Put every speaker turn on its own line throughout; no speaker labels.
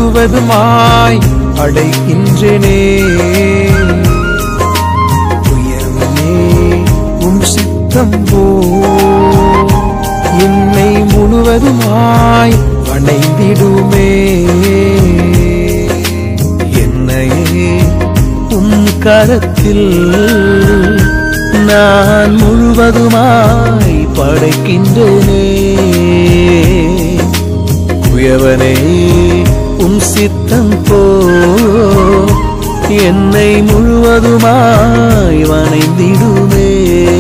முழுவதுமாய் அடைகின்றனே உயர்வனே உம் சித்தம் போ என்னை முழுவதுமாய் அணைந்திடுமே என்னையே உம் கரத்தில் நான் முழுவதுமாய் படைக்கின்றனே குயவனே உம் சித்தம் போ என்னை முழுவதுமாய் வணைந்திடுமே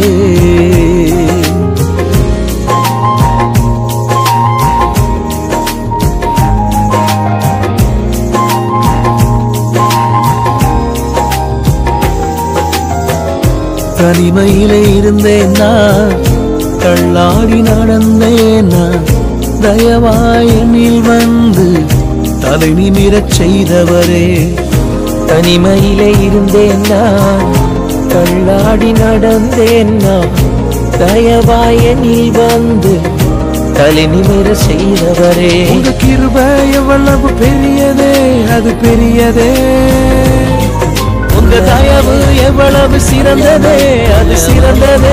தனிமையிலே இருந்தேன் நான் தள்ளாடி நடந்தேன் நான் தயவாய் என்னில் வந்து தலை நிமிரச் செய்தவரே
தனிமையிலே இருந்தேன் நான் தள்ளாடி நடந்தேன் நான் தயவாய் என்னில் வந்து தலை நிமிர செய்தவரே
உங்க கிருப எவ்வளவு பெரியதே அது பெரியதே
உங்க தயவு எவ்வளவு சிறந்ததே அது சிறந்ததே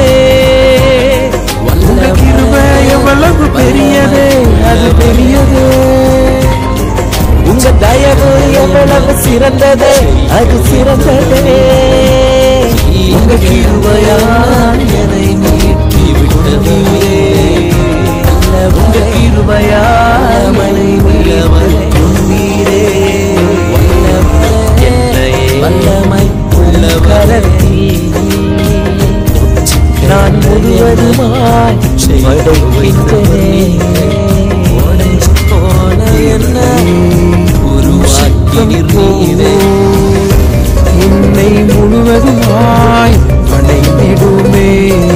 உங்க கிருப எவ்வளவு பெரியதே அது பெரியதே
உங்க தயவு எவ்வளவு சிறந்ததே அது சிறந்ததே உங்க கிருபையால் என்னை மீட்டி விட்டதே உங்க கிருபையால் மனை மீட்டீரே வல்லமை உள்ள கரத்தில் நான் முழுவதுமாய் படைக்கின்றேன் போன என்ன உருவாக்கினீரே
என்னை முழுவதுமாய் அணைந்திடுமே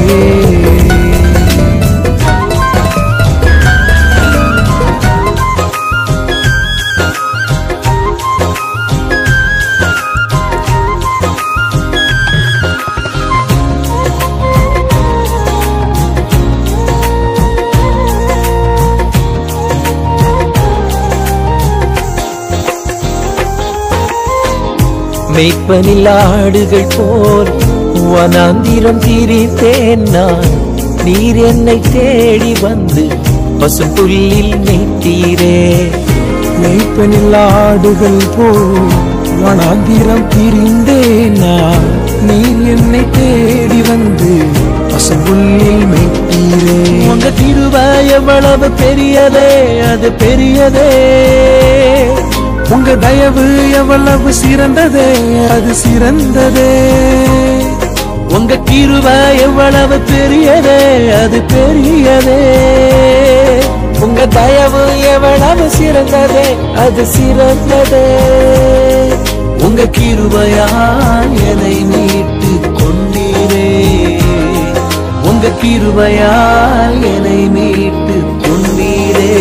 மெய்ப்பனில் ஆடுகள் போல் வனாந்திரம் திரித்தேன் நான் நீர் என்னை தேடி வந்து பசும் புல்லில் மெய்த்தீரே
மெய்ப்பனில் ஆடுகள் போல் வனாந்திரம் திரிந்தேனா நீர் என்னை தேடி வந்து பசும்புல்லில் மெய்த்தீரே
உங்க திருவா எவ்வளவு பெரியதே அது பெரியதே
உங்க தயவு எவ்வளவு சிறந்ததே அது சிறந்ததே
உங்க கிருபை எவ்வளவு பெரியதே அது பெரியதே உங்க தயவு எவ்வளவு சிறந்ததே அது சிறந்ததே உங்க கிருபையால் என்னை மீட்டு கொண்டீரே உங்க கிருபையால் என்னை மீட்டு கொண்டீரே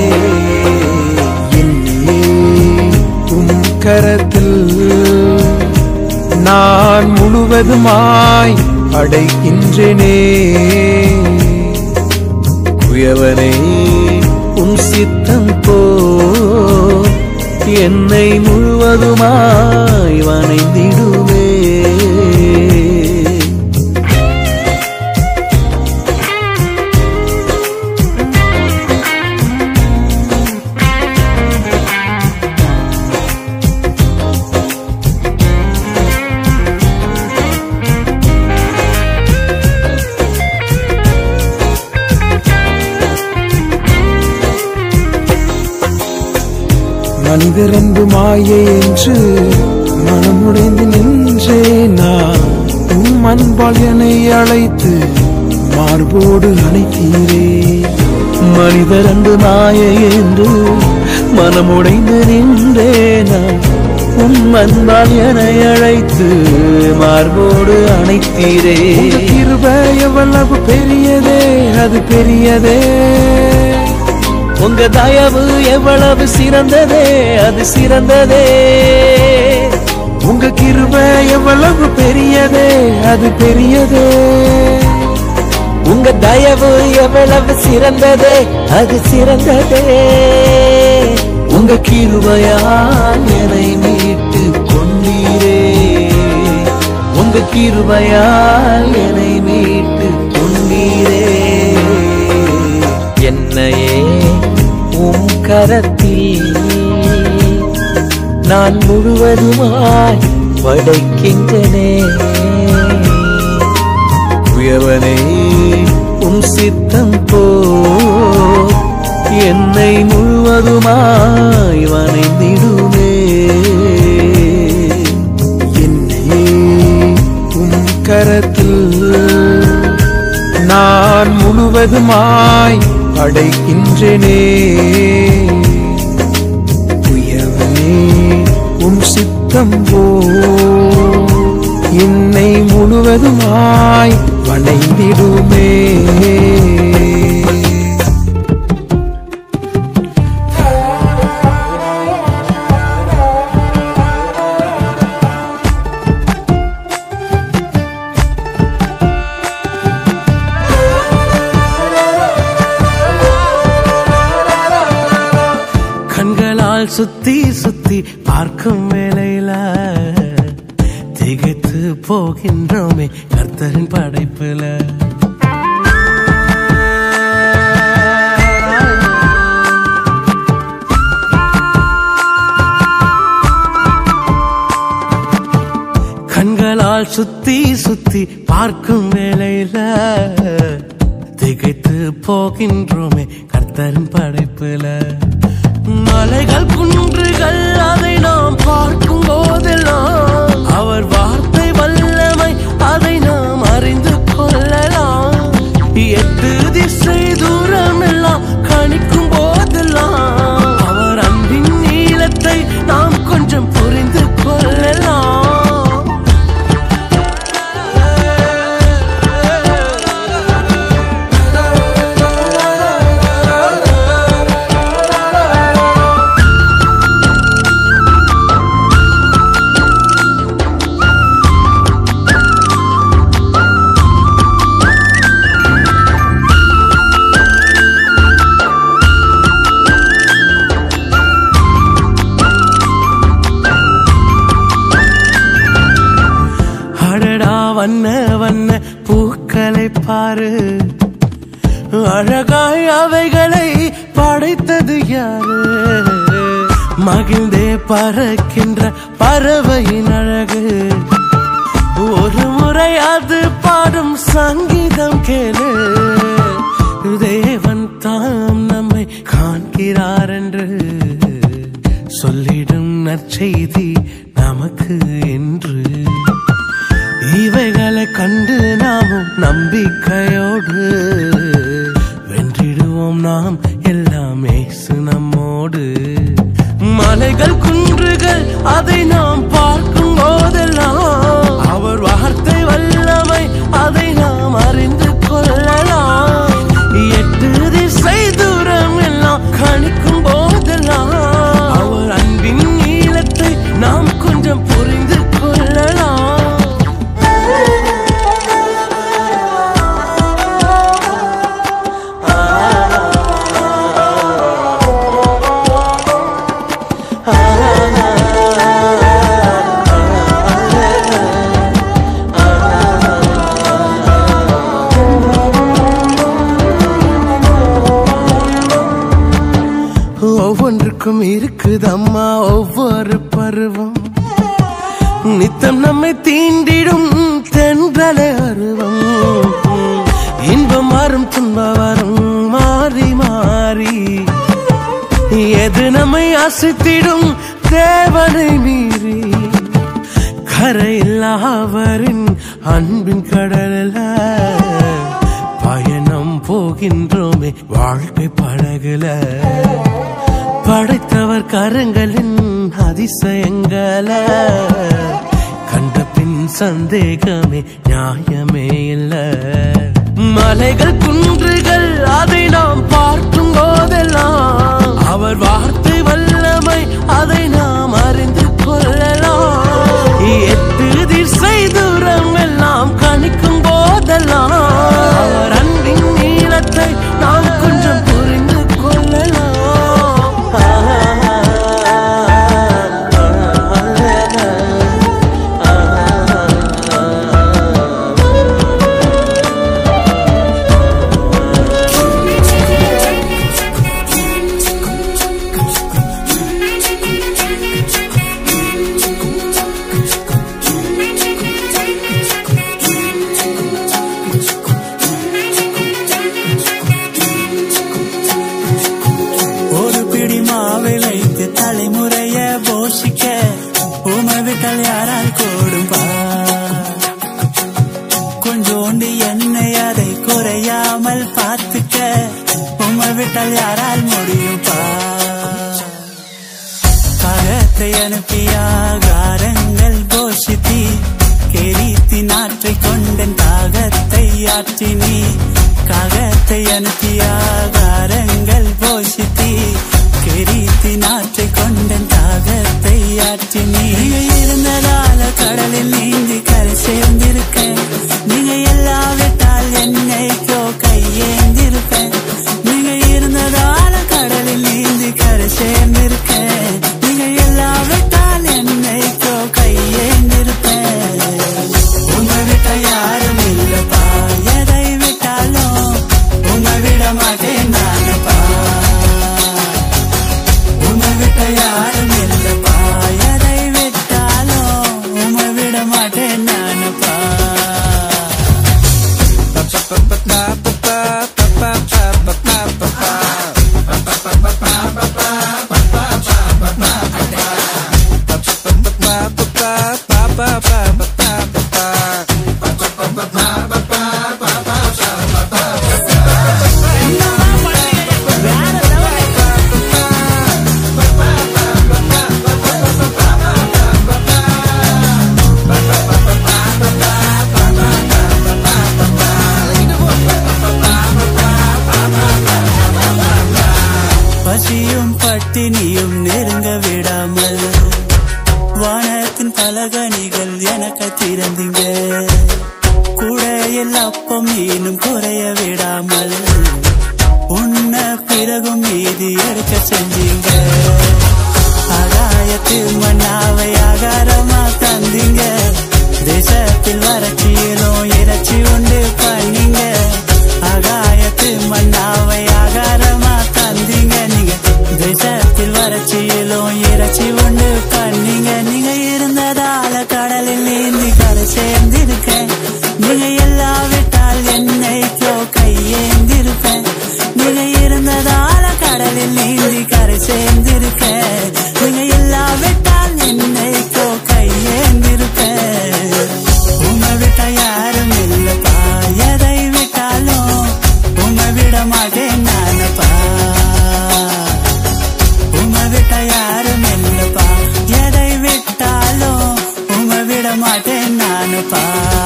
என்னே உம் கரத்தில் நான் முழுவதுமாய் அடைகின்றனே குயவனே
உம் சித்தம் போ என்னை முழுவதுமாய் வணைந்திடுவே
மனிதரன்பு மாயை என்று மனமுடைந்து நின்றே நான் உம் அன்பால் என்னை அழைத்து மார்போடு அணைத்தீரே
மனிதர் அன்பு மாயை என்று மனமுடைந்து நின்றேனா உம் அன்பால் என அழைத்து மார்போடு அணைத்தீரே
உங்க கிருபை எவ்வளவு பெரியதே அது பெரியதே
உங்க தயவு எவ்வளவு சிறந்ததே அது சிறந்ததே
உங்க கிருபை எவ்வளவு பெரியதே அது பெரியதே
உங்க தயவு எவ்வளவு சிறந்ததே அது சிறந்ததே உங்க கிருபையால் என்னை மீட்டு கொண்டீரே உங்க கிருபையால் என்னை மீட்டு கொண்டீரே என்னையே உம் கரத்தில் நான் முழுவதுமாய் படைக்கின்றனே உயவனே உம் சித்தம் போ என்னை முழுவதுமாய் வணைந்திடுமே
என்னையே உம் கரத்தில் நான் முழுவதுமாய் படைக்கின்றனே உயவனே உம் சித்தம் போ என்னை முழுவதுமாய் வணைந்திடுமே
கண்களால் சுத்தி சுத்தி பார்க்கும் வேளையில திகைத்து போகின்றோமே கர்த்தரின் படைப்புல கண்களால் சுத்தி சுத்தி பார்க்கும் வேளையில திகைத்து போகின்றோமே கர்த்தரின் படைப்புல மலைகள் குன்றுகள் அதை நாம் பார்க்கும் போதெல்லாம் அவர் வார்த்தை வல்லமை அதை நாம் அறிந்து கொள்ளலாம் எட்டு திசை தூரம் எல்லாம் கணிக்கும் போதெல்லாம் அவர் அன்பின் நீளத்தை நாம் கொஞ்சம் புரிந்து கொள்ளலாம் அடடா வண்ண வண்ண பூக்களை பாரு அழகாய் அவைகளை படைத்தது யாரு மகிழ்ந்தே பறக்கின்ற பறவையின் அழகு ஒரு முறை அது பாடும் சங்கீதம் கேளு தேவன் தாம் நம்மை காண்கிறார் என்று சொல்லிடும் நற்செய்தி நமக்கு என்று இவைகளை கண்டு நாமும் நம்பிக்கையோடு வென்றிடுவோம் நாம் எல்லாம் ஏசு நம்மோடு மலைகள் குன்றுகள் அதை நாம் பார்க்கும் போதெல்லாம் அவர் வார்த்தை வல்லமை அதை நாம் அறிந்து கொள்ளலாம் எட்டு திசை தூரம் எல்லாம் கணிக்கும் போதெல்லாம் அவர் அன்பின் நீளத்தை நாம் கொஞ்சம் புரிந்து கொள்ளலாம் ஒவ்வொன்றுக்கும் இருக்குதம்மா ஒவ்வொரு பருவம் நித்தம் நம்மை தீண்டிடும் தென்றலை அருவம் இன்பம் வரும் துன்பம் வரும் மாறி மாறி எது நம்மை அசைத்திடும் தேவனை மீறி கரையில்லாவரின் அன்பின் கடலில் பயணம் போகின்றோமே வாழ்க்கை படகுல படைத்தவர் கரங்களின் அதிசயங்கள கண்ட பின் சந்தேகமே நியாயமே இல்ல மலைகள் குன்றுகள் அதை நாம் பார்க்கும் போதெல்லாம் அவர் வார்த்தை வல்லமை அதை நாம் அறிந்து கொள்ளலாம் எட்டு திசை தூரம் எல்லாம் கணிக்கும் போதெல்லாம் அவர் அன்பின் நீளத்தை நாம் கொஞ்சம் புரிந்து கொள்ளலாம்
காகத்தை அனுப்பியாகாரங்கள் போஷித்தி கெரித்தி நாற்றை கொண்டன் காகத்தை ஆற்றி நீ காகத்தை அனுப்பியாகாரங்கள் போஷித்தி கெரித்தி நாற்றை கொண்டன் காகத்தை ஆற்றி நீ இருந்ததால கடலில் நீந்தி கரை சேர்ந்திருக்கேன் நீங்க எல்லாவிட்டால் என்னைக்கோ கையேந்திருப்பேன் நீங்க இருந்ததால கடலில் நீந்தி கரை சேர்ந்திருக்கேன் நீங்க எல்லாவிட்டால் என்னைக்கோ கையேந்திருப்பேன் உங்க விட்ட யாரும் இல்லப்பா எதை விட்டாலும் உங்க விட மாட்டேன் நானப்பா உங்க விட்ட யாரும் இல்லப்பா எதை விட்டாலும் உங்க விட மாட்டேன் நானப்பா பசியும் பட்டினியும் நெருங்க விடாமல் வானத்தின் பலகணிகள் எனக்கு திறந்தீங்க கூடையில் அப்பம் மீனும் குறைய விடாமல் உன்ன பிறகும் மீதி எடுக்க செஞ்சீங்க ஆகாயத்தில் மண்ணாவை ஆகாரமா தந்தீங்க தேசத்தில் வறட்சியிலும் இறைச்சி உண்டு பண்ணீங்க ஆகாயத்தில் மண்ணாவை ஆகாரமா தந்தீங்க நீங்க தேசத்தில் வறட்சியிலும் இறைச்சி உண்டு பண்ணீங்க நீங்க இருந்ததால கடலில் நீந்தி கரை சேர்ந்திருக்கேன் நீங்க எல்லாவிட்டால் என்னைக்கோ கையேந்திருப்பேன் நீங்க இருந்ததால கடலில் நீந்தி கரை சேர்ந்திருக்கேன் நீங்க எல்லாவிட்டால் என்னைக்கோ கையேந்திருப்பேன் உங்க விட்ட யாரும் இல்லப்பா எதை விட்டாலும் உங்க விட மாட்டேன் நானப்பா உங்க விட்ட யாரும் இல்லப்பா எதை விட்டாலும் உங்க விட மாட்டேன் நானப்பா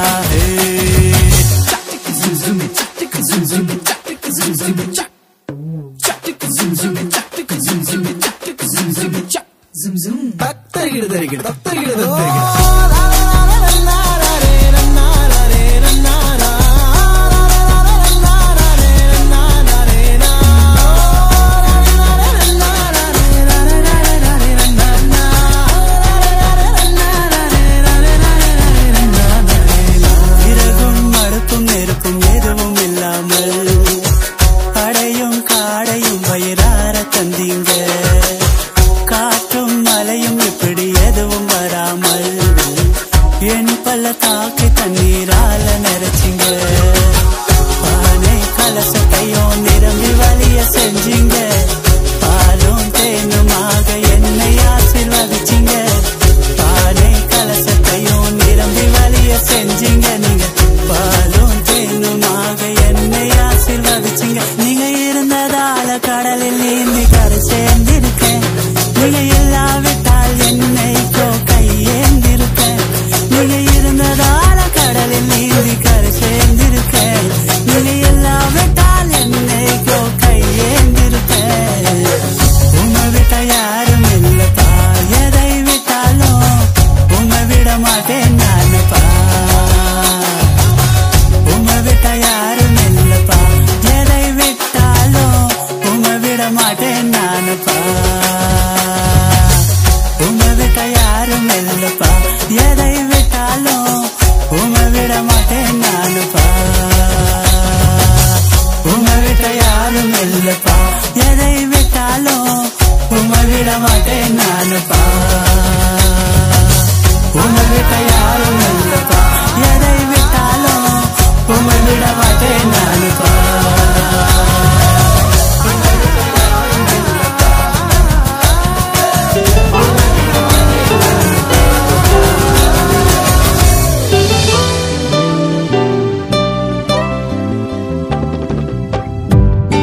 விறகும் மடுப்பும் நெருப்பும் எதுவும் இல்லாமல் அடையும் காடையும் வயிறார தந்தீங்க காற்றும் மழையும் இப்படி எதுவும் வராமல் என் பள்ளத்தாக்கு தண்ணீரால நிறைச்சிங்க பானை கலசத்தையும் நிரம்பி வலிய செஞ்சீங்க பாலும் தேனுமாக என்னை ஆசிர்வதிச்சிங்க பானை கலசத்தையும் நிரம்பி வலிய செஞ்சீங்க நீங்க பாலும் தேனுமாக என்னை ஆசிர்வதிச்சிங்க நீங்க இருந்ததால கடலில் நீந்தி கரை சேர்ந்திருக்கேன் நீங்க இல்லாவிட்டால் என்னைக்கோ கையேந்திருப்பேன் நீங்க இருந்ததால கடலில் நீந்தி கரை சேர்ந்திருக்கேன் நீங்க இல்லாவிட்டால் என்னைக்கோ கையேந்திருப்பேன் உங்க விட்ட யாரும் இல்லப்பா எதை விட்டாலும் உங்க விட மாட்டேன் நானப்பா உங்க விட்ட யாரும் இல்லப்பா எதை விட்டாலும் உங்க விட மாட்டேன் நானப்பா உங்க விட்ட யாரும் இல்லப்பா எதை விட்டாலும் உங்க விட மாட்டேன் நானப்பா உங்க விட்ட யாரும் இல்லப்பா எதை விட்டாலும் உங்க விட மாட்டேன் நானப்பா உங்க விட்ட யாரும் இல்லப்பா எதை விட்டாலும் உங்க விட மாட்டேன் நானப்பா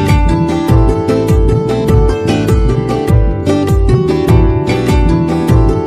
ஆ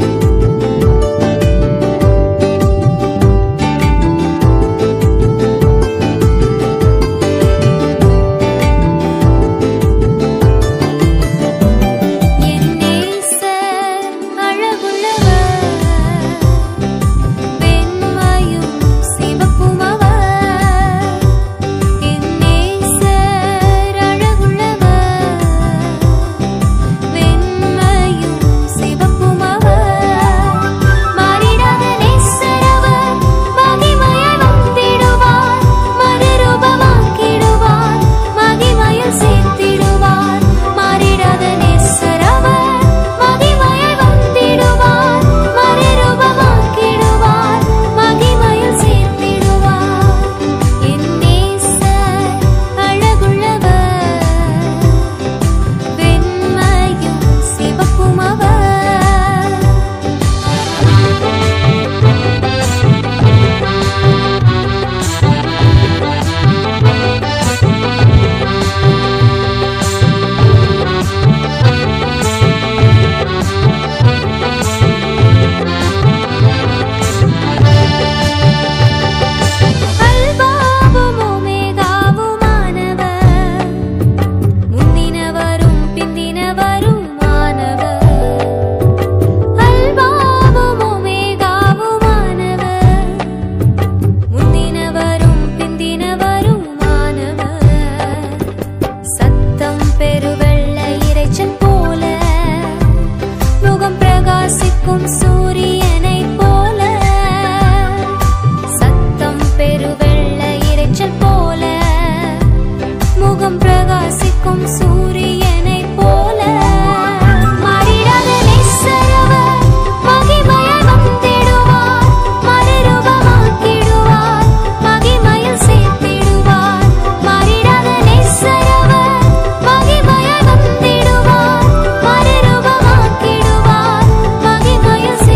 பிரகாசிக்கும் சூரியனைப் போல சத்தம் பெருவெள்ள இரைச்சல் போல முகம் பிரகாசிக்கும் சூரியனைப் போல மாறிடாத நேசரவர் மகிமையாய் வந்திடுவார் மறுரூபமாக்கிடுவார் மகிமையில் சேர்த்திடுவார் மாறிடாத நேசரவர் மகிமையாய் வந்திடுவார் மறுரூபமாக்கிடுவார் மகிமையில்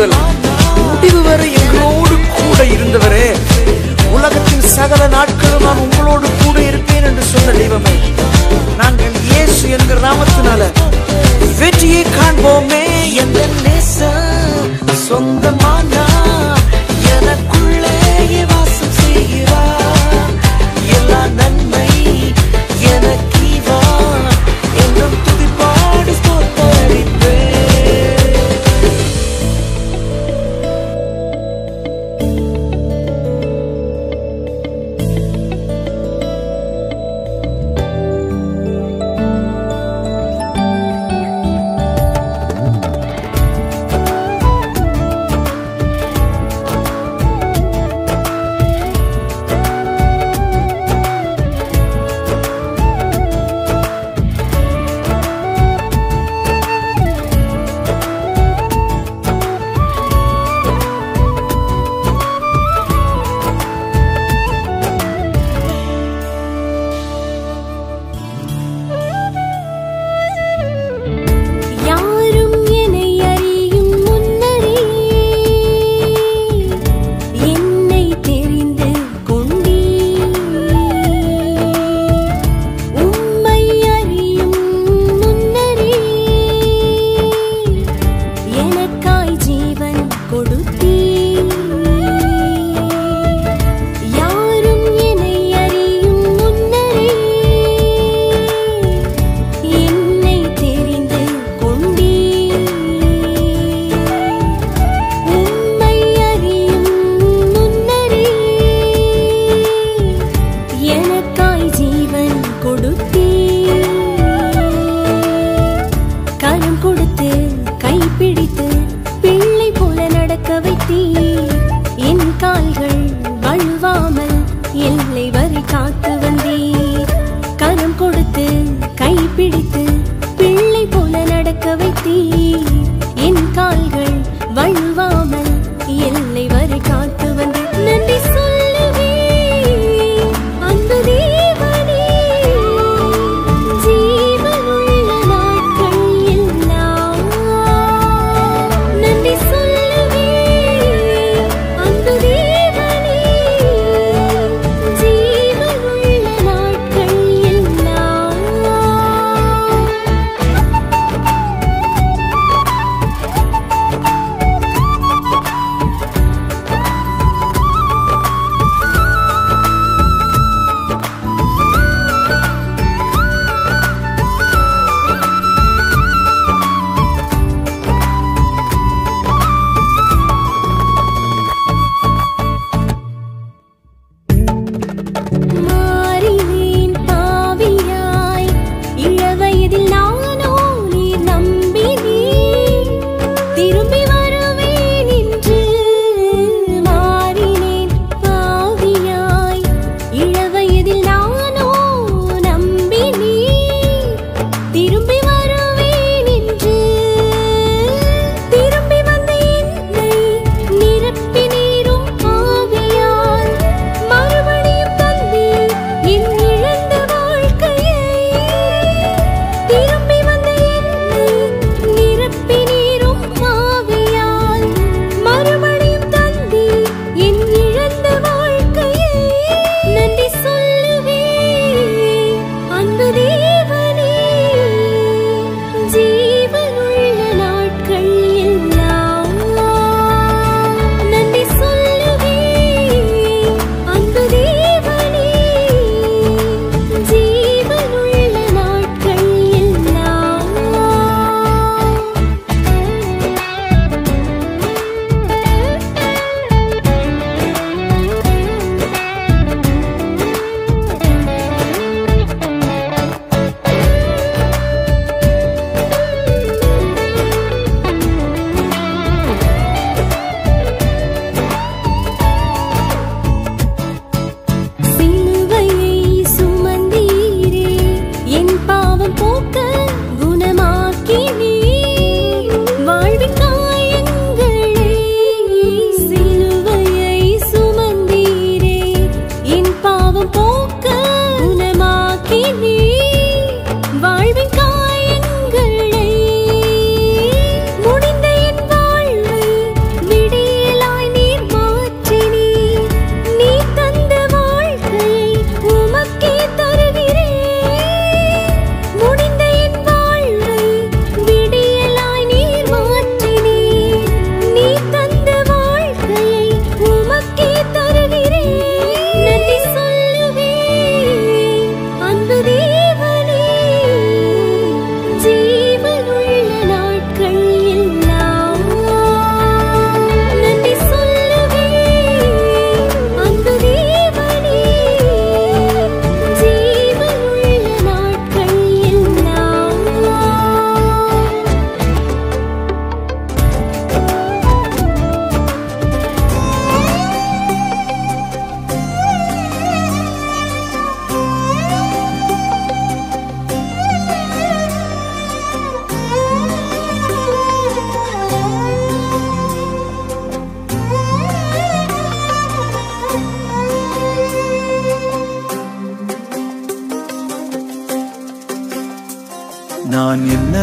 முதல் முடிவு வரை எங்களோடு கூட இருந்தவரே உலகத்தின் சகல நாட்களும் நான் உங்களோடு கூட இருப்பேன் என்று சொன்ன தெய்வமே நாங்கள் இயேசு என்கிற நாமத்தினால வெற்றியை காண்போமே எந்த நேசம் சொந்தமானா எனக்குள்ளே வாசம் செய்கிறார் எல்லா நன்மை எனக்கீவா என்றும் துதிப்பாடி ஸ்தோத்தரிப்பேன்
யாரும் என்னை அறியும் முன்னரே என்னை தெரிந்து கொண்டீர் உம்மை அறியும் முன்னரே எனக்காய் ஜீவன் கொடுத்தீர் யாரும் என்னை அறியும் முன்னரே என்னை தெரிந்து கொண்டீர் உம்மை அறியும் முன்னரே எனக்காய் ஜீவன் கொடுத்தீர் கரம் கொடுத்து கைப்பிடித்து பிள்ளை போல நடக்க வைத்தீர் என் கால்கள் வழுவாமல் எல்லை வரை காத்து வந்தீர் கரம் கொடுத்து கைப்பிடித்து பிள்ளை போல நடக்க வைத்தீர் என் கால்கள் வழுவாமல் எல்லை வரை காத்து வந்தீர் நன்றி சொல்லுவேன் அன்பு தேவனே ஜீவனுள்ள நாட்கள் எல்லாம்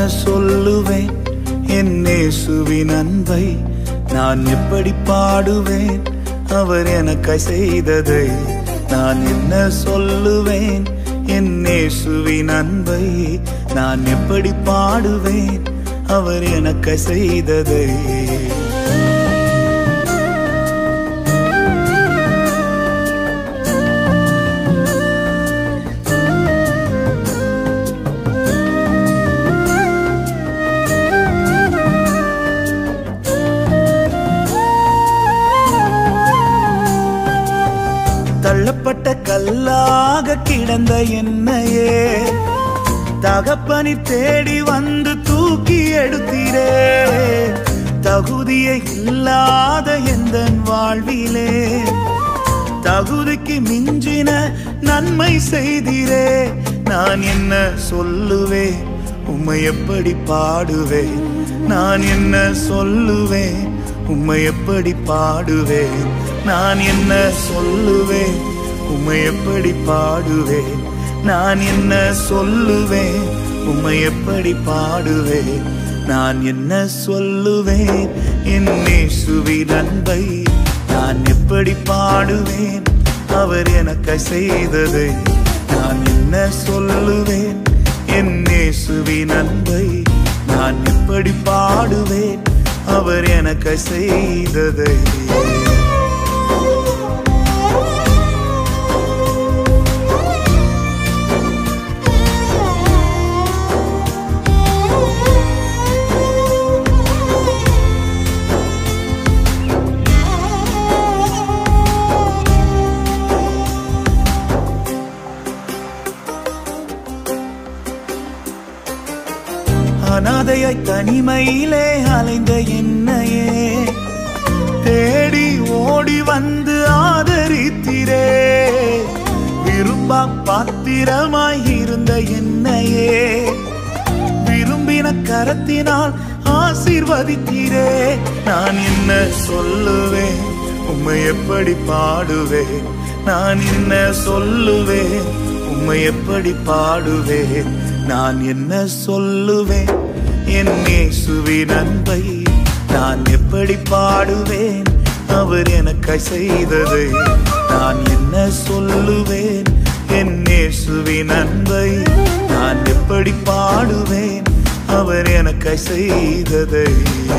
சொல்லுவேன் என் இயேசுவின் அன்பை நான் எப்படி பாடுவேன் அவர் எனக்கு செய்ததை நான் என்ன சொல்லுவேன் என் இயேசுவின் அன்பை நான் எப்படி பாடுவேன் அவர் எனக்கு செய்ததை தள்ளப்பட்ட கல்லாக கிடந்த என்னையே தகப்பனி தேடி வந்து தூக்கி எடுத்தீரே தகுதியை இல்லாத எந்த வாழ்விலே தகுதிக்கு மிஞ்சின நன்மை செய்தீரே நான் என்ன சொல்லுவேன் உம்மை எப்படி பாடுவேன் நான் என்ன சொல்லுவேன் உம்மை எப்படி பாடுவேன் நான் என்ன சொல்லுவேன் உம்மை எப்படி பாடுவேன் நான் என்ன சொல்லுவேன் உம்மை எப்படி பாடுவேன் நான் என்ன சொல்லுவேன் என் இயேசுவின் அன்பை நான் எப்படி பாடுவேன் அவர் எனக்கு செய்தது நான் என்ன சொல்லுவேன் என் இயேசுவின் அன்பை நான் எப்படி பாடுவேன் அவர் எனக்கு செய்ததை அனாதையாய் தனிமையிலே அலைந்த என்னையே தேடி ஓடி வந்து ஆதரித்திரே விரும்பா பாத்திரமாய் இருந்த என்னையே விரும்பின கரத்தினால் ஆசீர்வதித்தீரே நான் என்ன சொல்லுவேன் உம்மை எப்படி பாடுவேன் நான் என்ன சொல்லுவேன் உம்மை எப்படி பாடுவேன் நான் என்ன சொல்லுவேன் என் இயேசுவின் அன்பை நான் எப்படி பாடுவேன் அவர் எனக்கு செய்ததை நான் என்ன சொல்லுவேன் என் இயேசுவின் அன்பை நான் எப்படி பாடுவேன் அவர் எனக்கு செய்ததை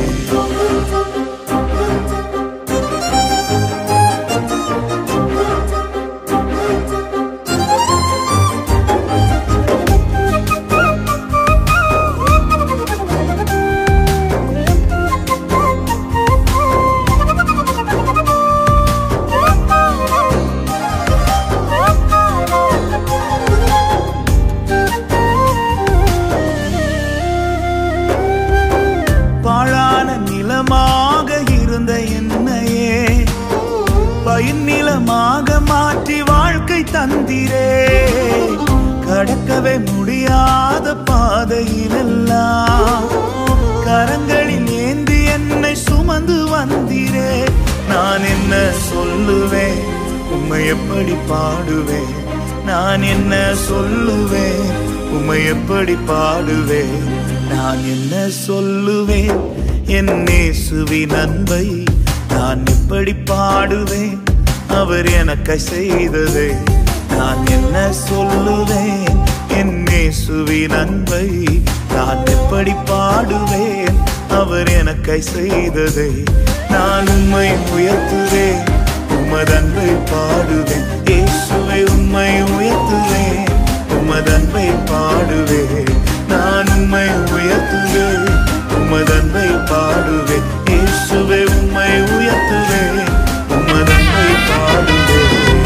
பாழான நிலமாக இருந்த என்னையே பயிர் நிலமாக மாற்றி வாழ்க்கை தந்திரே கடக்கவே முடியாத பாதையிலெல்லாம் கரங்களில் ஏந்தி என்னை சுமந்து வந்தீரே நான் என்ன சொல்லுவேன் உம்மை எப்படி பாடுவேன் நான் என்ன சொல்லுவேன் உம்மை எப்படி பாடுவேன் நான் என்ன சொல்லுவேன் என் இயேசுவின் அன்பை நான் எப்படி பாடுவேன் அவர் எனக்கு செய்ததை நான் என்ன சொல்லுவேன் என் இயேசுவின் அன்பை நான் எப்படி பாடுவேன் அவர் எனக்கு செய்ததை நான் உம்மை உயர்த்துவேன் உமதன்பை பாடுவேன் இயேசுவை உம்மை உயர்த்துவேன் உமதன்பை பாடுவேன் நான் உம்மை உயர்த்துவேன் உமதன்பை பாடுவேன் இயேசுவை உம்மை உயர்த்துவேன் உமதன்பை பாடுவேன்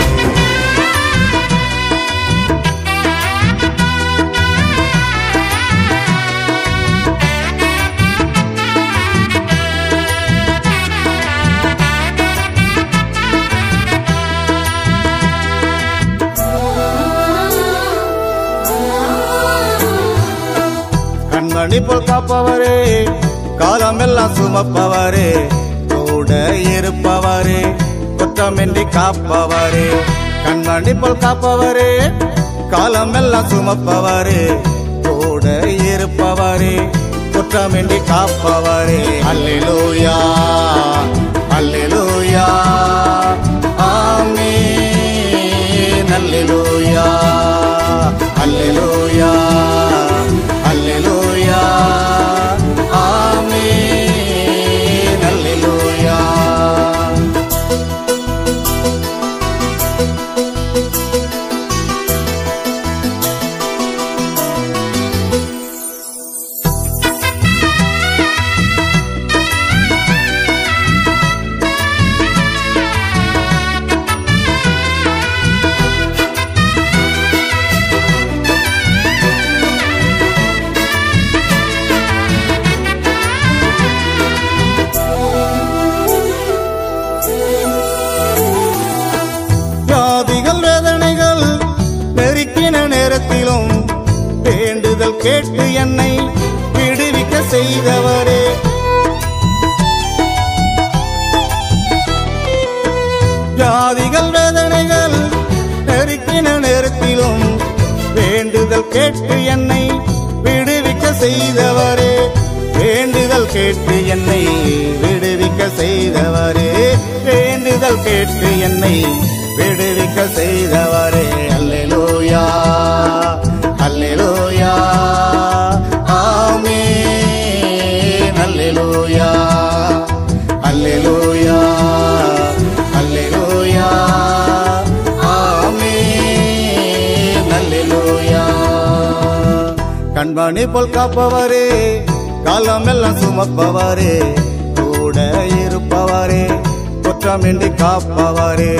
கண்மணி போல் காப்பவரே காலமெல்லாம் சுமப்பவரே கூட இருப்பவரே குற்றமின்றி காப்பவரே கண்மணி போல் காப்பவரே காலமெல்லாம் சுமப்பவரே கூட கூட இருப்பவரே குற்றமின்றி காப்பவரே அல்லேலூயா அல்லேலூயா ஆமென் அல்லேலூயா அல்லேலூயா அல்லேலூயா ஆமென் அல்லேலூயா வியாதிகள் வேதனைகள் நெருக்கின நேரத்திலும் வேண்டுதல் கேட்டு என்னை விடுவிக்க செய்தவரே வியாதிகள் வேதனைகள் நெருக்கின நேரத்திலும் வேண்டுதல் கேட்டு என்னை விடுவிக்க செய்தவரே வேண்டுதல் கேட்டு என்னை விடுவிக்க செய்தவரே வேண்டுதல் கேட்டு என்னை விடுவிக்க செய்தவரே அல்லேலூயா அல்லேலூயா ஆமென் அல்லேலூயா அல்லேலூயா அல்லேலூயா ஆமென் அல்லேலூயா கண்மணி போல் காப்பவரே காலமெல்லாம் சுமப்பவரே கூட இருப்பவரே குற்றமின்றி காப்பவரே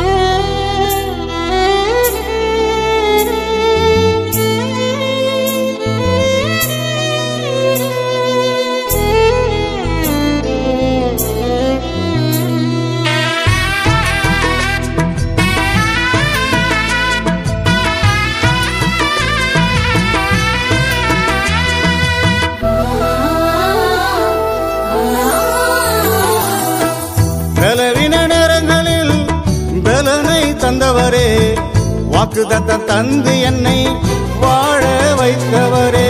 பலவின நேரங்களில் பலனை தந்தவரே வாக்குதத்தம் தந்து என்னை வாழ வைத்தவரே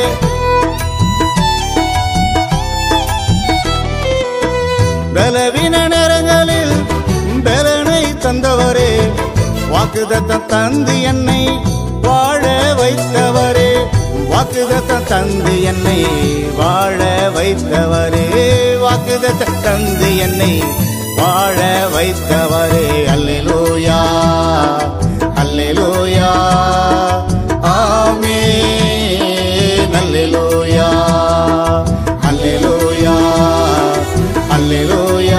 பலவின நேரங்களில் பலனை தந்தவரே வாக்குதத்தம் தந்து என்னை வாழ வைத்தவரே வாக்குதத்தம் தந்து என்னை வாழ வைத்தவரே வாக்குதத்தம் தந்து என்னை வாழ வைத்தவரே அல்லேலூயா அல்லேலூயா ஆமென் அல்லேலூயா அல்லேலூயா அல்லேலூயா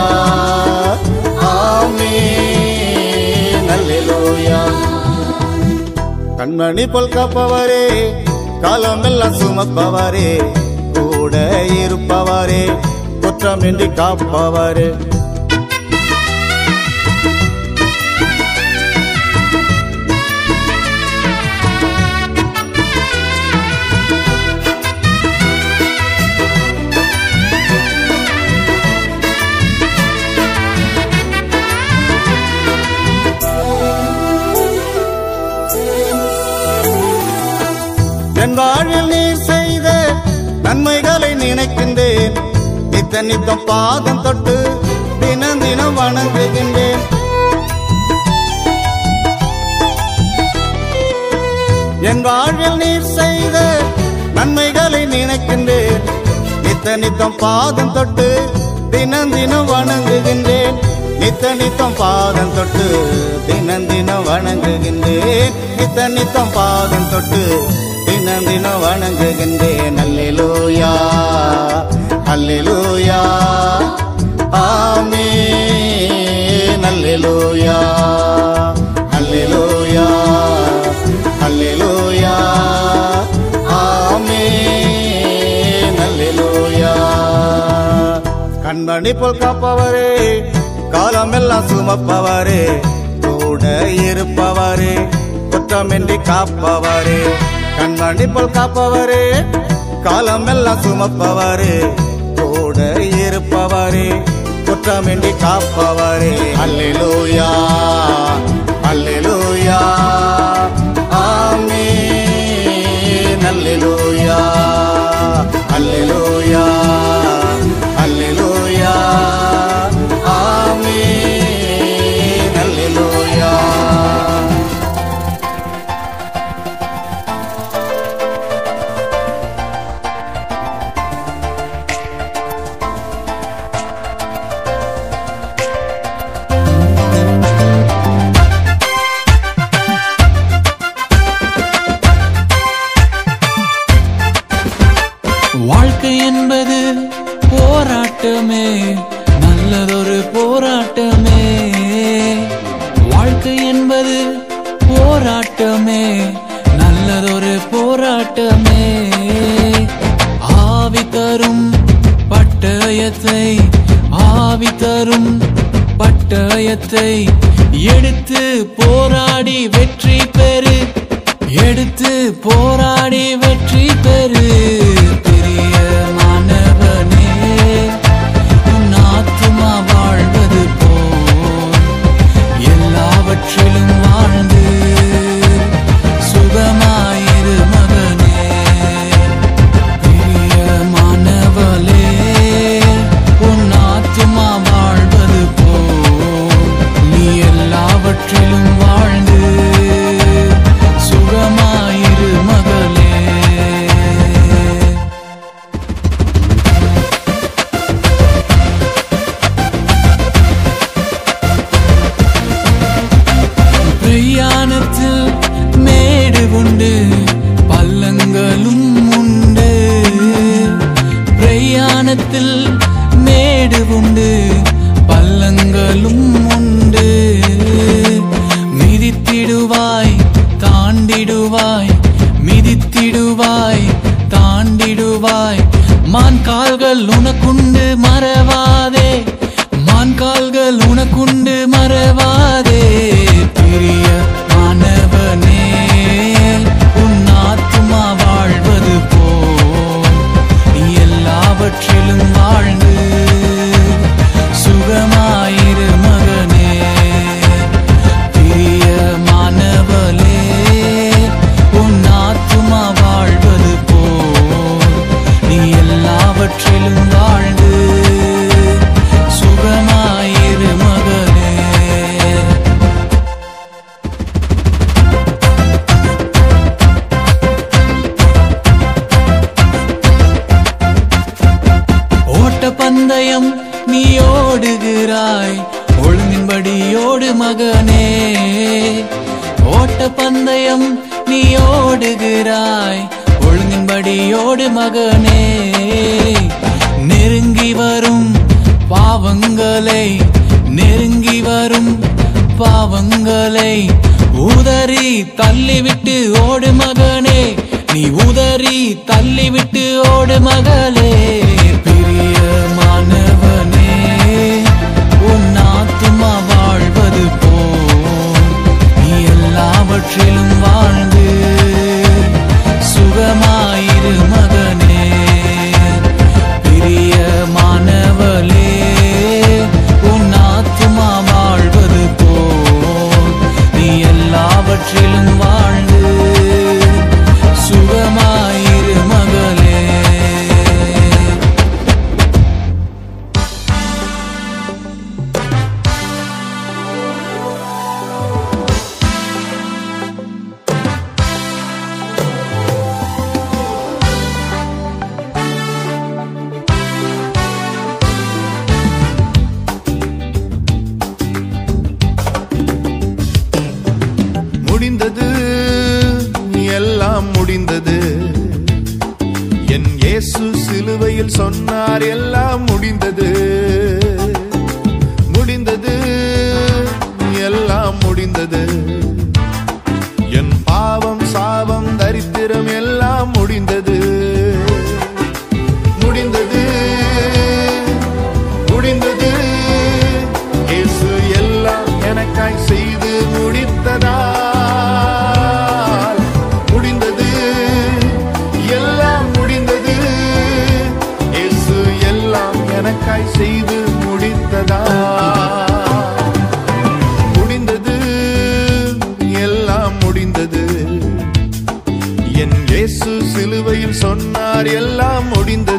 ஆமென் அல்லேலூயா கண்மணி போல் காப்பவரே காலமெல்லாம் சுமப்பவரே கூட இருப்பவரே குற்றமின்றி காப்பவரே என் வாழ்வில் நீர் செய்த நன்மைகளை நினைக்கின்றேன் நித்த நித்தம் பாதம் தொட்டு தினம் தினம் வணங்குகின்றேன் என் வாழ்வில் நீர் செய்த நன்மைகளை நினைக்கின்றேன் நித்த நித்தம் பாதம் தொட்டு தினம் தினம் வணங்குகின்றேன் நித்த நித்தம் பாதம் தொட்டு தினம் தினம் வணங்குகின்றேன் நித்த நித்தம் பாதம் தொட்டு தினம் தினம் வணங்குகின்றேன் அல்லேலூயா அல்லேலூயா ஆமென் அல்லேலூயா அல்லேலூயா அல்லேலூயா ஆமென் அல்லேலூயா கண்மணி போல் காப்பவரே காலமெல்லாம் சுமப்பவரே கூட இருப்பவரே குற்றமின்றி காப்பவரே கண்மணி போல் காப்பவரே காலமெல்லாம் சுமப்பவரே கூட இருப்பவரே குற்றமின்றி காப்பவரே அல்லேலூயா அல்லேலூயா ஆமென் அல்லேலூயா அல்லேலூயா அல்லேலூயா ஆமென் அல்லேலூயா
வாழ்க்கை என்பது போராட்டமே நல்லதொரு போராட்டமே வாழ்க்கை என்பது போராட்டமே நல்லதொரு போராட்டமே ஆவி தரும் பட்டயத்தை ஆவி தரும் பட்டயத்தை எடுத்து போராடி வெற்றி பெறு எடுத்து போராடி வெற்றி பெறு பெரிய மாணவனே உன் ஆத்துமா வாழ்வது போல் எல்லாவற்றிலும் வாழ்ந்து சுகமாயிரு மகனே பெரிய மாணவலே உன் ஆத்துமா வாழ்வது போல் நீ எல்லாவற்றிலும் வாழ்ந்து சுகமாயிரு மகளே பிரயாணத்தில் மேடு உண்டு பள்ளங்களும் உண்டு பிரயாணத்தில் மேடு உண்டு பள்ளங்களும் உண்டு மிதித்திடுவாய் தாண்டிடுவாய் மிதித்திடுவாய் தாண்டிடுவாய் மான் கால்கள் உனக்குண்டு மறவாதே மான் கால்கள் உனக்குண்டு மறவாதே பிரிய மாணவனே உன் ஆத்துமா வாழ்வது போல் நீ எல்லாவற்றிலும் வாழ்ந்து சுகமாயிரு மகனே பிரிய மாணவலே உன் ஆத்துமா வாழ்வது போல் நீ எல்லாவற்றிலும் வாழ்ந்து சுகமாயிரு மகனே ஓட்ட பந்தயம் நீ ஓடுகிறாய் ஒழுங்கின்படி ஓடு மகனே ஓட்ட பந்தயம் நீ ஓடுகிறாய் ஒழுங்கின்படி ஓடு மகனே நெருங்கி வரும் பாவங்களை நெருங்கி வரும் பாவங்களை உதறி தள்ளிவிட்டு ஓடு மகனே நீ உதறி தள்ளிவிட்டு ஓடு மகளே பிரிய மாணவனே உன் ஆத்துமா வாழ்வது போல் நீ எல்லாவற்றிலும் வாழ்ந்து சுகமாயிரு மகனே பிரிய மாணவலே உன் ஆத்துமா வாழ்வது போல் நீ எல்லாவற்றிலும் வாழ்ந்து சுகமாயிரு மகளே
முடிந்தது எல்லாம் முடிந்தது என் இயேசு சிலுவையில் சொன்னார் எல்லாம் முடிந்தது முடிந்தது எல்லாம் முடிந்தது என் பாவம் சாபம் தரித்திரம் எல்லாம் முடிந்தது முடிந்தது முடிந்தது இயேசு எல்லாம் எனக்காய் செய்து முடித்ததால் முடிந்தது எல்லாம் முடிந்தது இயேசு எல்லாம் எனக்காய் செய்து முடித்ததால் முடிந்தது எல்லாம் முடிந்தது என் இயேசு சிலுவையில் சொன்னார் எல்லாம் முடிந்தது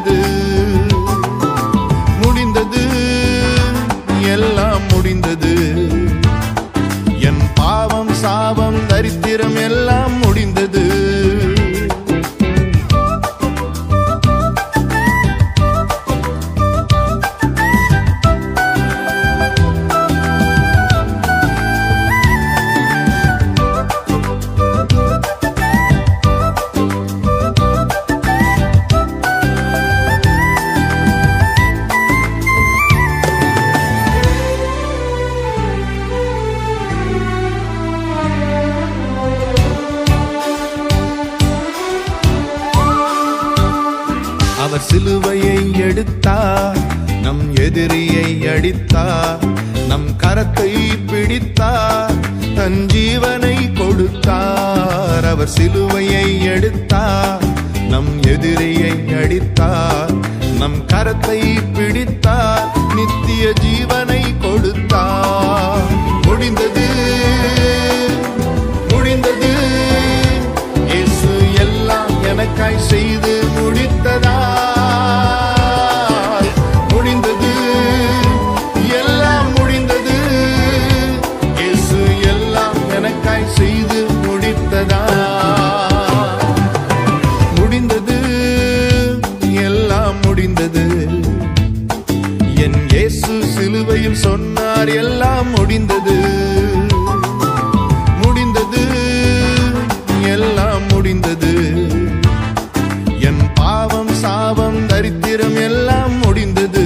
எடுத்தார் நம் எதிரியை அடித்தார் நம் கரத்தை பிடித்தார் தன் ஜீவனை கொடுத்தார் அவர் சிலுவையை எடுத்தார் நம் எதிரியை அடித்தார் நம் கரத்தை பிடித்தார் நித்திய ஜீவனை கொடுத்தார் முடிந்தது முடிந்தது இயேசு எல்லாம் எனக்காய் செய்து முடித்ததா முடிந்தது எல்லாம் முடிந்தது இயேசு எல்லாம் எனக்காய் செய்து முடித்ததா முடிந்தது எல்லாம் முடிந்தது என் இயேசு சிலுவையில் சொன்னார் எல்லாம் முடிந்தது முடிந்தது எல்லாம் முடிந்தது என் பாவம் சாபம் தரித்திரம் எல்லாம் முடிந்தது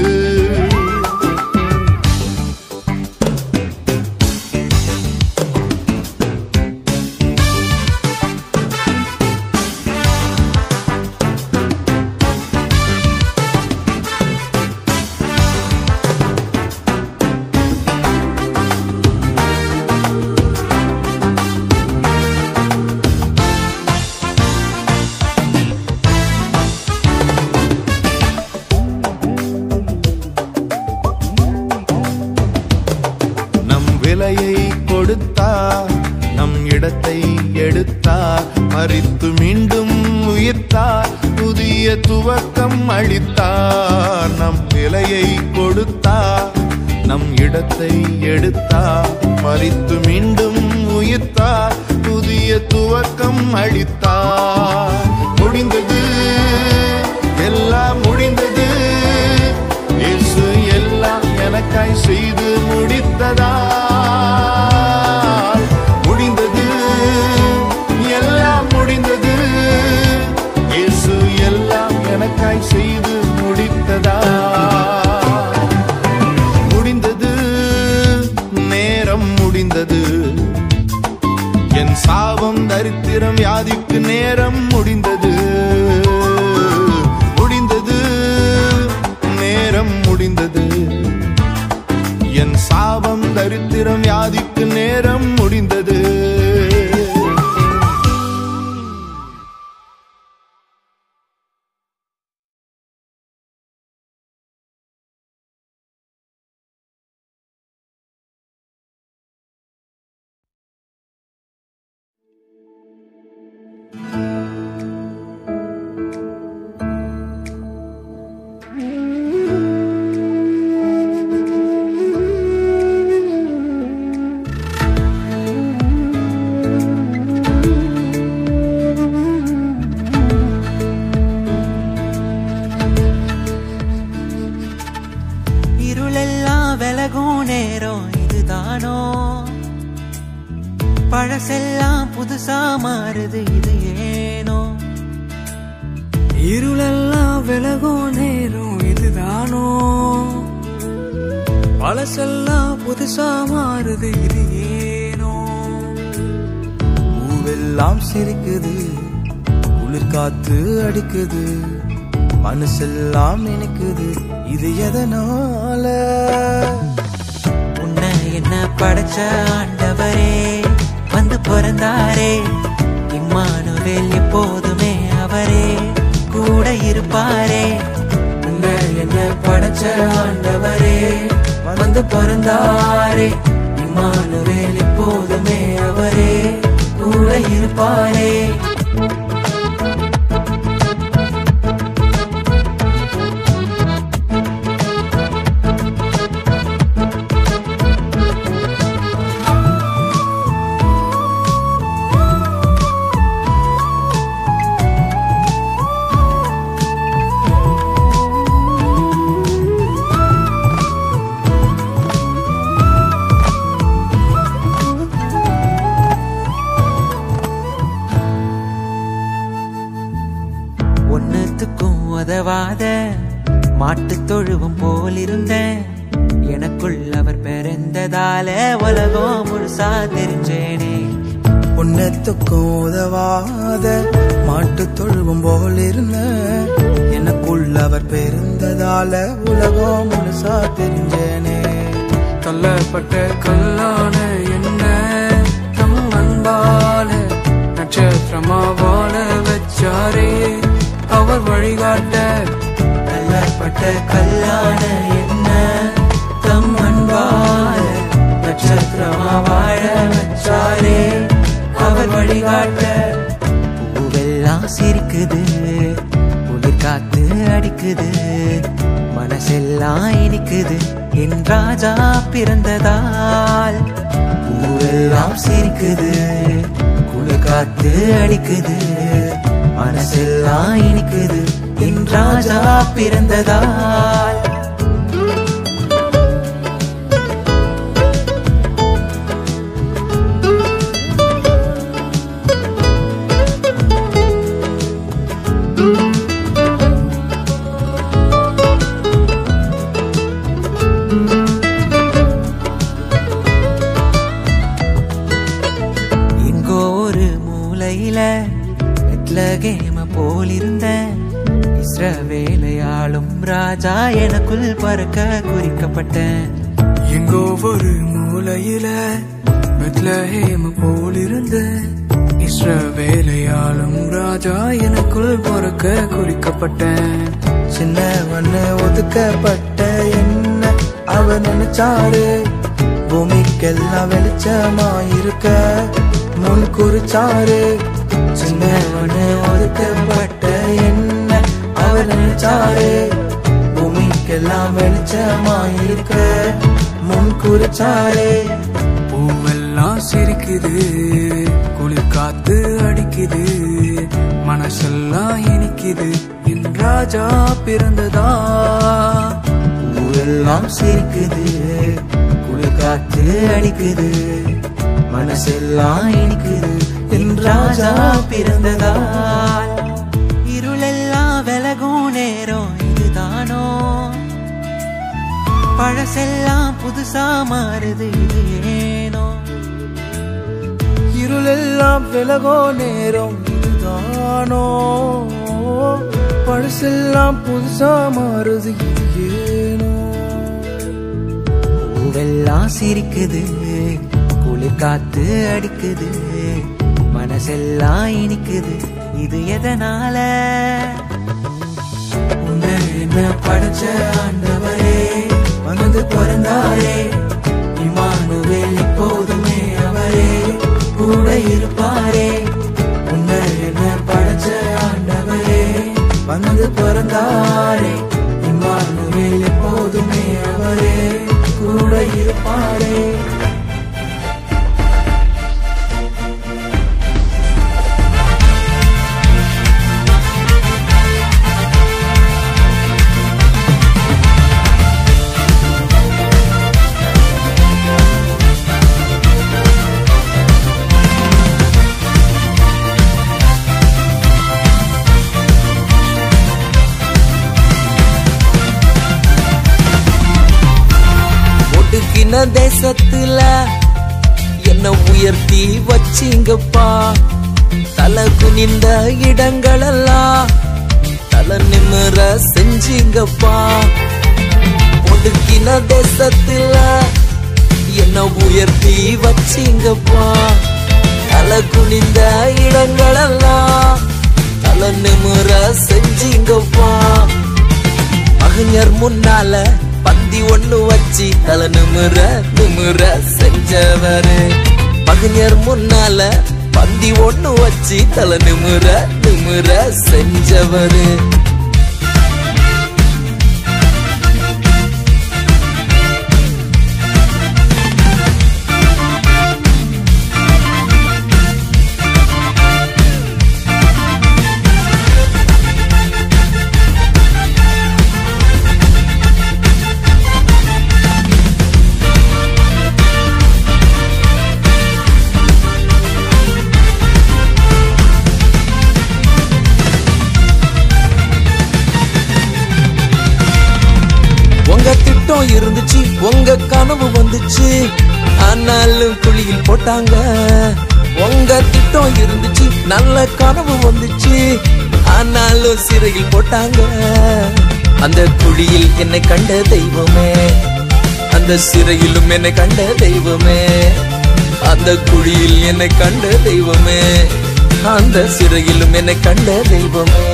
நம் விலையை கொடுத்தார் நம் இடத்தை எடுத்தார் மறித்து மீண்டும் உயிர்த்தார் புதிய துவக்கம் அளித்தார் நம் விலையை கொடுத்தார் நம் இடத்தை எடுத்தார் மறித்து மீண்டும் உயிர்த்தார் புதிய துவக்கம் அளித்தார் முடிந்தது எல்லாம் முடிந்தது இயேசு எல்லாம் எனக்காய் செய்து முடித்ததா முடிந்தது எல்லாம் முடிந்தது இயேசு எல்லாம் எனக்காய் செய்து முடித்ததா முடிந்தது நேரம் முடிந்தது என் சாபம் தரித்திரம் வியாதிக்கு நேரம் முடிந்தது முடிந்தது நேரம் முடிந்தது என் சாபம் தரித்திரம் வியாதிக்கு நேரம் முடிந்தது
இருளெல்லாம் விலகும் நேரம் இதுதானோ பழசெல்லாம் புதுசா மாறுது இது ஏனோ
இருளெல்லாம் விலகும் நேரம் இதுதானோ பழசெல்லாம் புதுசா மாறுது இது ஏனோ பூவெல்லாம் சிரிக்குது குளிர் காத்து அடிக்குது மனசெல்லாம் நினைக்குது இது எதனால
உன்னை என்ன படைச்ச ஆண்டவரே வந்து பிறந்தாரே இம்மானுவேல் எப்போதுமே அவரே கூட இருப்பாரே
உன்னை என்ன படைச்ச ஆண்டவரே வந்து பிறந்தாரே இம்மானுவேல் எப்போதுமே அவரே கூட இருப்பாரே
ஒன்னுத்துக்கும் உதவாத மாட்டுத் தொழுவம் போல் இருந்தேன் எனக்குள் அவர் பிறந்ததால உலகம் முழுசா தெரிஞ்சேனே
ஒன்னத்துக்கும் உதவாத மாட்டு தொழுவம் போல் இருந்த எனக்குள்ள அவர் பெருந்ததால உலகம் முழுசா தெரிஞ்சேனே
தள்ளப்பட்ட கல்லான என்ன தம் அன்பால நட்சத்திரமா வாழ வச்சாரே அவர் வழிகாட்ட
தள்ளப்பட்ட கல்லான என்ன தம் அன்பால நட்சத்திரமா வாழ வச்சாரே அவர் வழிகாட்ட பூவெல்லாம் சிரிக்குது குளிர் காத்து அடிக்குது மனசெல்லாம் இனிக்குது என் ராஜா பிறந்ததால் பூவெல்லாம் சிரிக்குது குளிர் காத்து அடிக்குது மனசெல்லாம் இனிக்குது என் ராஜா பிறந்ததால் எங்கோ ஒரு மூலையில பெத்லகேம போலிருந்த இஸ்ரவேலையாளும் ராஜா எனக்குள் பறக்க குறிக்கப்பட்டேன்
எங்கோ ஒரு மூலையில பெத்லஹேம் போலிருந்த இஸ்ரவேலையாளும் ராஜா எனக்குள் பிறக்க குறிக்கப்பட்டேன்
சின்னவன்னு ஒதுக்கப்பட்ட என்ன அவர் நினைச்சாரு பூமிக்கெல்லாம் வெளிச்சமாயிருக்க முன் குறிச்சாரு சின்னவன்னு ஒதுக்கப்பட்ட என்ன அவர் நினைச்சாரு பூமிக்கெல்லாம் வெளிச்சமாயிருக்க முன் குறிச்சாரு
பூவெல்லாம் சிரிக்குது குளிர் காத்து அடிக்குது மனசெல்லாம் இனிக்குது என் ராஜா பிறந்ததா
ஊரெல்லாம் சிரிக்குது குளிர் காத்து அடிக்குது மனசெல்லாம் இனிக்குது என் ராஜா பிறந்ததால் இருளெல்லாம் விலகும் நேரம் இதுதானோ பழசெல்லாம் புதுசா மாறுது இது ஏனோ
இருளெல்லாம் விலகோ நேரம் இதுதானோ பழசெல்லாம் புதுசா மாறுது இது ஏனோ
பூவெல்லாம் சிரிக்குது குளிர் காத்து அடிக்குது மனசெல்லாம் இனிக்குது இது எதனால உன்னை என்ன படைச்ச ஆண்டவரே வந்து பிறந்தாரே இமானுவேல் இப்போதுமே அவரே கூட இருப்பாரே உன்னை என்ன படைச்ச ஆண்டவரே வந்து பிறந்தாரே இமானுவேல் எப்போதுமே அவரே கூட இருப்பாரே
ஒடுக்கின தேசத்துல என்ன உயர்த்தி வச்சிங்கப்பா தலை குனிந்த இடங்களெல்லாம் தலை நிமிர செஞ்சீங்கப்பா ஒடுக்கின தேசத்துல என்ன உயர்த்தி வச்சிங்கப்பா தலை குனிந்த இடங்களெல்லாம் தலை நிமிர செஞ்சீங்கப்பா மகஞர் முன்னால பந்தி ஒண்ணு வச்சு தலை நிமிர நிமிர செஞ்சவரு மகஞர் முன்னால பந்தி ஒண்ணு வச்சு தலை நிமிர நிமிர செஞ்சவரு உங்க திட்டம் இருந்துச்சு உங்க கனவு வந்துச்சு ஆனாலும் குழியில் போட்டாங்க உங்க திட்டம் இருந்துச்சு நல்ல கனவு வந்துச்சு ஆனாலும் சிறையில் போட்டாங்க அந்த குழியில் என்னை கண்ட தெய்வமே அந்த சிறையிலும் என்னை கண்ட தெய்வமே அந்த குழியில் என்னை கண்ட தெய்வமே அந்த சிறையிலும் என்னை கண்ட தெய்வமே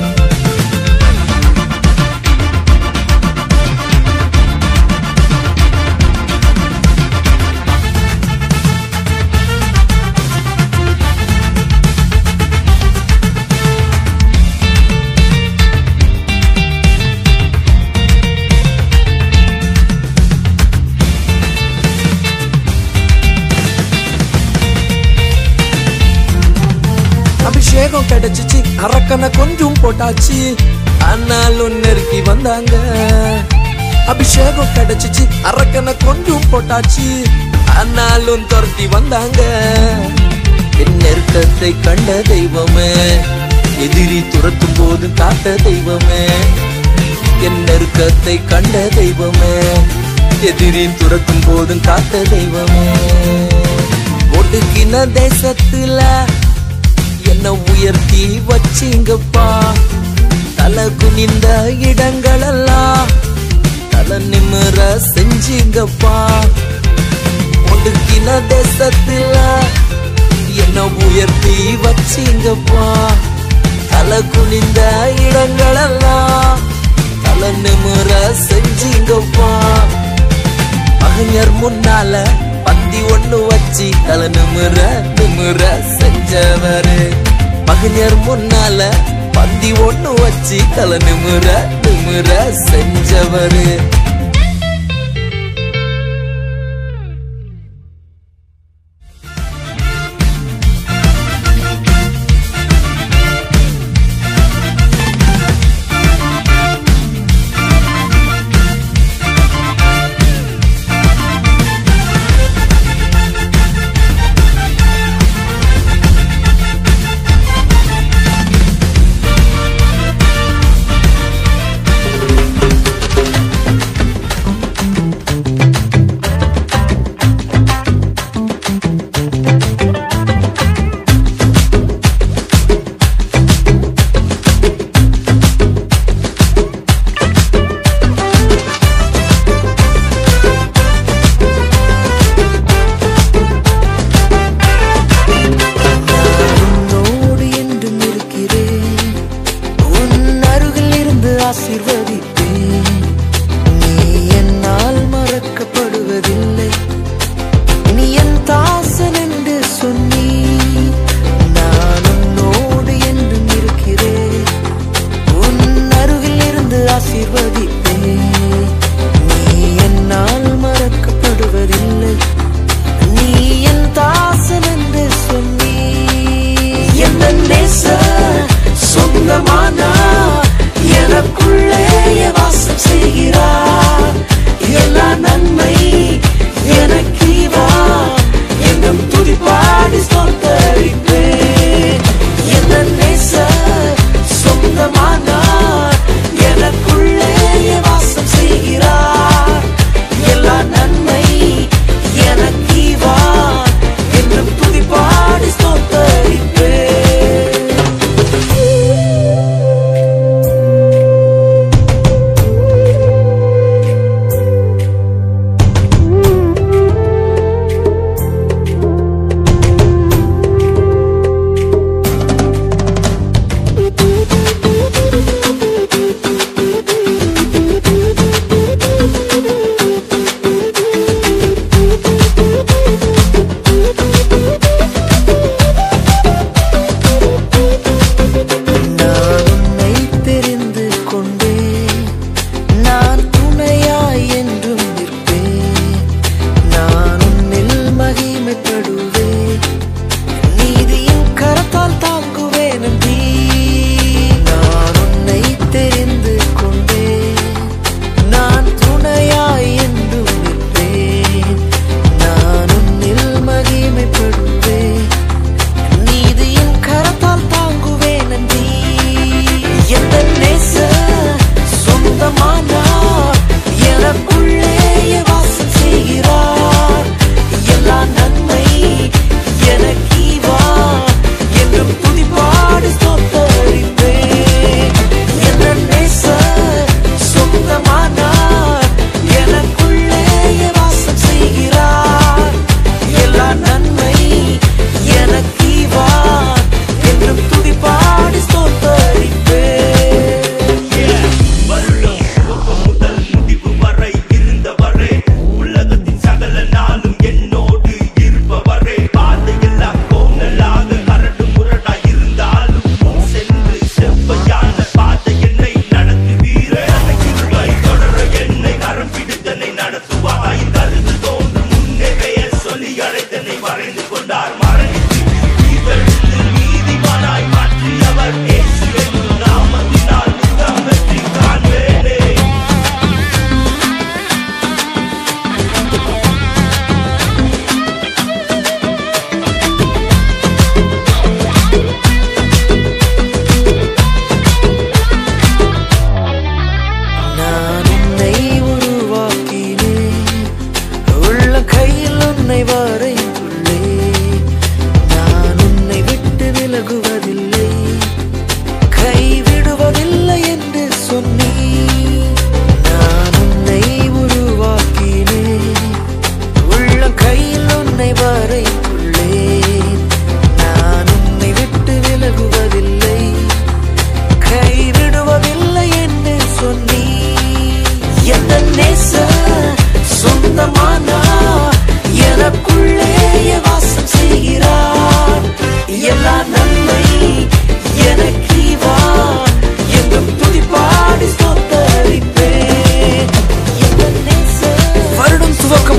அபிஷேகம் கிடைச்சிச்சு அரக்கனை கொஞ்சம் போட்டாச்சு ஆனாலும் நெருக்கி வந்தாங்க அபிஷேகம் கிடைச்சிச்சு அரக்கனை கொஞ்சம் போட்டாச்சு ஆனாலும் துரத்தி வந்தாங்க என் நெருக்கத்தை கண்ட தெய்வமே எதிரி துரத்தும் போது காத்த தெய்வமே என் நெருக்கத்தை கண்ட தெய்வமே எதிரி துரத்தும் போதும் காத்த தெய்வமே ஒடுக்கின தேசத்துல என்ன உயர்த்தி வச்சிங்கப்பா தலை குனிந்த இடங்களெல்லாம் தலை நிமிர செஞ்சீங்கப்பா ஒடுக்கின தேசத்துல என்ன உயர்த்தி வச்சிங்கப்பா தலை குனிந்த இடங்களெல்லாம் தலை நிமிர செஞ்சீங்கப்பா மகஞர் முன்னால பந்தி ஒண்ணு வச்சு தலை நிமிர நிமிர செஞ்சவரு மகஞர் முன்னால பந்தி ஒண்ணு வச்சு தலை நிமிர நிமிர செஞ்சவரு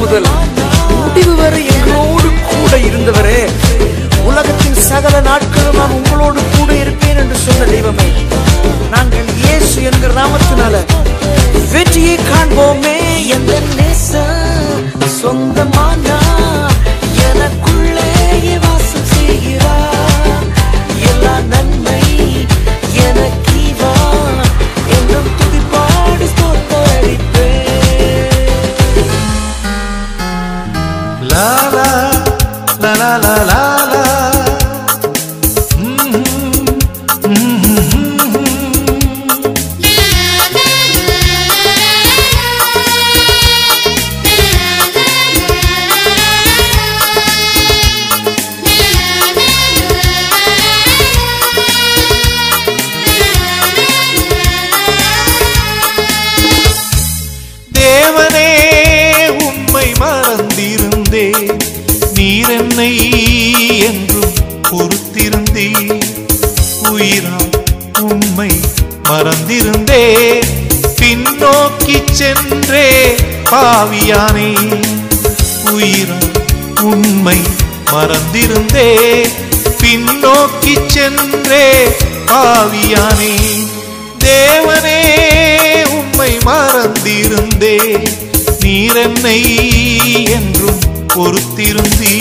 முதல் முடிவு வரை எங்களோடு கூட இருந்தவரே உலகத்தின் சகல நாட்களும் நான் உங்களோடு கூட இருப்பேன் என்று சொன்ன தெய்வமே நாங்கள் இயேசு என்கிற நாமத்தினால வெற்றியை காண்போமே எந்த நேசம் சொந்தமானா எனக்குள்ளே வாசம் செய்கிறார் எல்லா நன்மை எனக்கீவா என்றும் துதிப்பாடி ஸ்தோத்தரிப்பேன்
லா லா லா லா லா லா லா தேவனே உண்மை மறந்திருந்தேன் நீர் என்னை என்றும் பொறுத்திருந்தீர் உயிரா உண்மை மறந்திருந்தே பின்னோக்கி சென்றே பாவியானே உயிரா உண்மை மறந்திருந்தே பின்னோக்கி சென்றே பாவியானே தேவனே உம்மை மறந்திருந்தே நீர் என்னை என்றும் பொறுத்திருந்தீ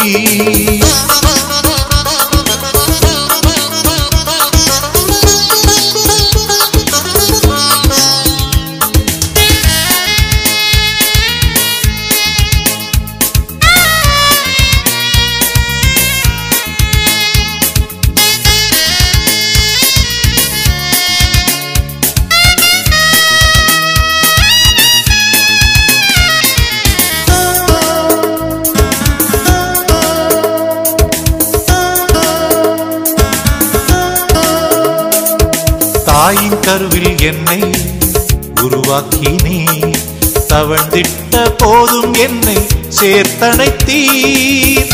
தாயின் கருவில் என்னை உருவாக்கினே தவழ்ந்திட்ட போதும் என்னை சேர்த்தனைத்தீர்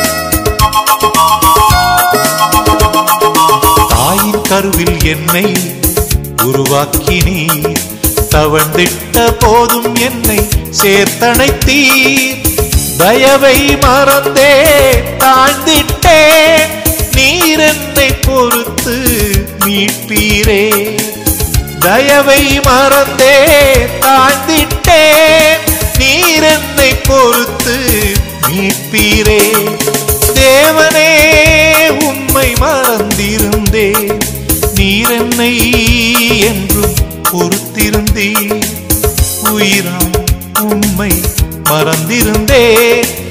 தாயின் கருவில் என்னை உருவாக்கினீர் தவழ்ந்திட்ட போதும் என்னை சேர்த்தனைத்தீர் தயவை மறந்தே தாழ்ந்திட்டேன் நீர் என்னை பொறுத்து மீட்பீரே தயவை மறந்தே தாழ்ந்திட்டேன் நீர் என்னை பொறுத்து மீட்பீரே தேவனே உம்மை மறந்திருந்தேன் நீர் என்னை என்றும் பொறுத்திருந்தீர் உயிரா உம்மை மறந்திருந்தே